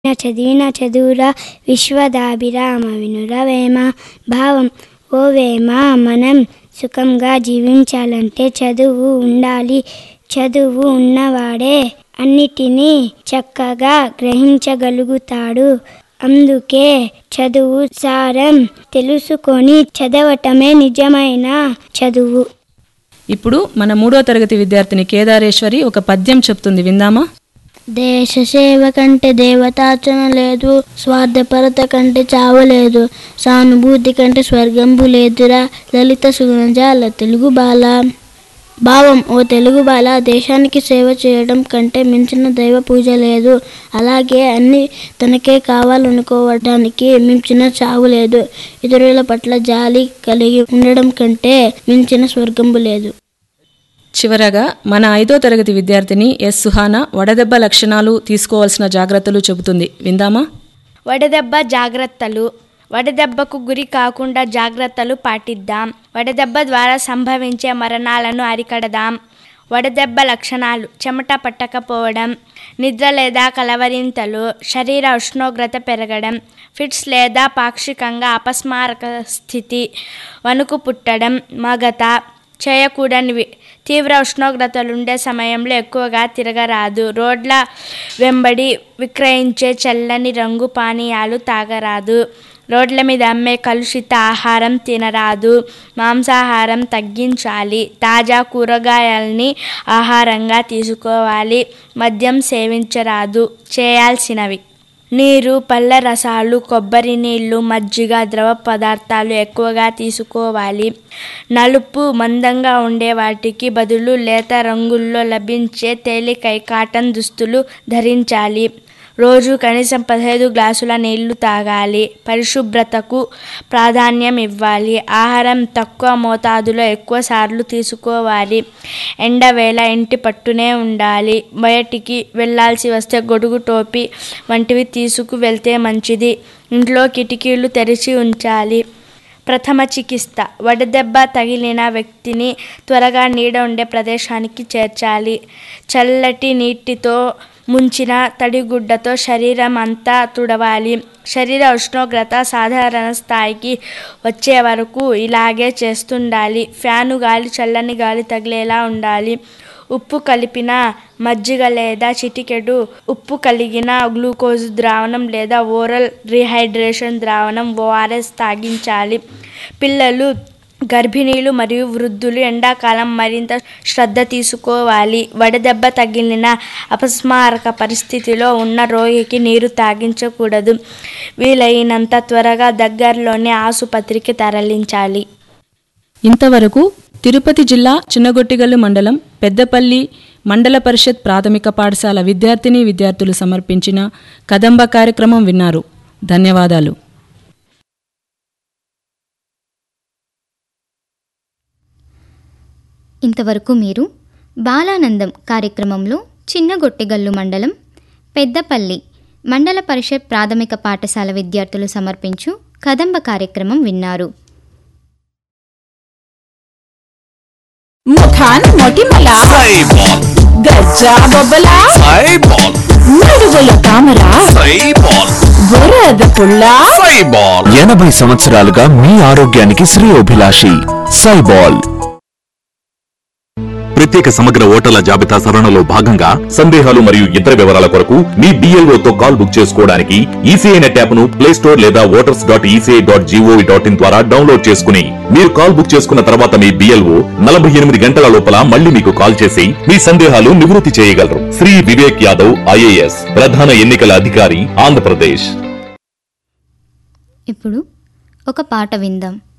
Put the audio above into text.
చదివిన చదువురా విశ్వదాభిరామ వినురవేమ భావం ఓ వేమ మనం సుఖంగా జీవించాలంటే చదువు ఉండాలి చదువు ఉన్నవాడే అన్నిటినీ చక్కగా గ్రహించగలుగుతాడు అందుకే చదువు సారం తెలుసుకొని చదవటమే నిజమైన చదువు ఇప్పుడు మన మూడో తరగతి విద్యార్థిని కేదారేశ్వరి ఒక పద్యం చెప్తుంది విందామా దేశ సేవ కంటే దేవతార్చన లేదు స్వార్థపరత కంటే చావు లేదు సానుభూతి కంటే స్వర్గంబు లేదురా లలిత సుగుణజాల తెలుగు బాల భావం ఓ తెలుగు బాల దేశానికి సేవ చేయడం కంటే మించిన దైవ పూజ లేదు అలాగే అన్ని తనకే కావాలనుకోవడానికి మించిన చావు లేదు ఇతరుల పట్ల జాలి కలిగి ఉండడం కంటే మించిన స్వర్గంబు లేదు చివరగా మన ఐదో తరగతి విద్యార్థిని ఎస్ సుహానా వడదెబ్బ లక్షణాలు తీసుకోవాల్సిన జాగ్రత్తలు చెబుతుంది విందామా వడదెబ్బ జాగ్రత్తలు వడదెబ్బకు గురి కాకుండా జాగ్రత్తలు పాటిద్దాం వడదెబ్బ ద్వారా సంభవించే మరణాలను అరికడదాం వడదెబ్బ లక్షణాలు చెమట పట్టకపోవడం నిద్ర లేదా కలవరింతలు శరీర ఉష్ణోగ్రత పెరగడం ఫిట్స్ లేదా పాక్షికంగా అపస్మారక స్థితి వణుకు పుట్టడం మగత చేయకూడనివి తీవ్ర ఉష్ణోగ్రతలుండే సమయంలో ఎక్కువగా తిరగరాదు రోడ్ల వెంబడి విక్రయించే చల్లని రంగు పానీయాలు తాగరాదు రోడ్ల మీద అమ్మే కలుషిత ఆహారం తినరాదు మాంసాహారం తగ్గించాలి తాజా కూరగాయల్ని ఆహారంగా తీసుకోవాలి మద్యం సేవించరాదు చేయాల్సినవి నీరు పళ్ళ రసాలు కొబ్బరి నీళ్ళు మజ్జిగ ద్రవ పదార్థాలు ఎక్కువగా తీసుకోవాలి నలుపు మందంగా ఉండే వాటికి బదులు లేత రంగుల్లో లభించే తేలికై కాటన్ దుస్తులు ధరించాలి రోజు కనీసం పదహైదు గ్లాసుల నీళ్లు తాగాలి పరిశుభ్రతకు ప్రాధాన్యం ఇవ్వాలి ఆహారం తక్కువ మోతాదులో ఎక్కువ సార్లు తీసుకోవాలి ఎండవేళ ఇంటి పట్టునే ఉండాలి బయటికి వెళ్ళాల్సి వస్తే గొడుగు టోపీ వంటివి తీసుకు వెళ్తే మంచిది ఇంట్లో కిటికీలు తెరిచి ఉంచాలి ప్రథమ చికిత్స వడదెబ్బ తగిలిన వ్యక్తిని త్వరగా నీడ ఉండే ప్రదేశానికి చేర్చాలి చల్లటి నీటితో ముంచిన తడిగుడ్డతో శరీరం అంతా తుడవాలి శరీర ఉష్ణోగ్రత సాధారణ స్థాయికి వచ్చే వరకు ఇలాగే చేస్తుండాలి ఫ్యాను గాలి చల్లని గాలి తగిలేలా ఉండాలి ఉప్పు కలిపిన మజ్జిగ లేదా చిటికెడు ఉప్పు కలిగిన గ్లూకోజ్ ద్రావణం లేదా ఓరల్ రీహైడ్రేషన్ ద్రావణం ఓఆర్ఎస్ తాగించాలి పిల్లలు గర్భిణీలు మరియు వృద్ధులు ఎండాకాలం మరింత శ్రద్ధ తీసుకోవాలి వడదెబ్బ తగిలిన అపస్మారక పరిస్థితిలో ఉన్న రోగికి నీరు తాగించకూడదు వీలైనంత త్వరగా దగ్గరలోని ఆసుపత్రికి తరలించాలి ఇంతవరకు తిరుపతి జిల్లా చిన్నగొట్టిగల్లు మండలం పెద్దపల్లి మండల పరిషత్ ప్రాథమిక పాఠశాల విద్యార్థిని విద్యార్థులు సమర్పించిన కదంబ కార్యక్రమం విన్నారు ధన్యవాదాలు ఇంతవరకు మీరు బాలానందం కార్యక్రమంలో చిన్నగొట్టెగల్లు మండలం పెద్దపల్లి మండల పరిషత్ ప్రాథమిక పాఠశాల విద్యార్థులు సమర్పించు కదంబ కార్యక్రమం విన్నారు ముఖాన్ మొటిమల సైబాల్ గజ్జా బొబ్బల సైబాల్ నడువుల తామర సైబాల్ బురద పుల్ల సైబాల్ ఎనభై సంవత్సరాలుగా మీ ఆరోగ్యానికి శ్రేయోభిలాషి సైబాల్ ప్రత్యేక సమగ్ర ఓటర్ల జాబితా సవరణలో భాగంగా సందేహాలు మరియు ఇతర వివరాల కొరకు మీ BLO తో కాల్ బుక్ చేసుకోవడానికి ఈసీఐ నెట్ యాప్ ను ప్లే స్టోర్ లేదా voters dot ECI dot gov dot in ద్వారా డౌన్లోడ్ చేసుకుని మీరు కాల్ బుక్ చేసుకున్న తర్వాత మీ బిఎల్ఓ నలభై ఎనిమిది గంటల లోపల మళ్ళీ మీకు కాల్ చేసి మీ సందేహాలు నివృత్తి చేయగలరు శ్రీ వివేక్ యాదవ్ ఐఏఎస్ ప్రధాన ఎన్నికల అధికారి ఆంధ్రప్రదేశ్ ఇప్పుడు ఒక పాట విందాం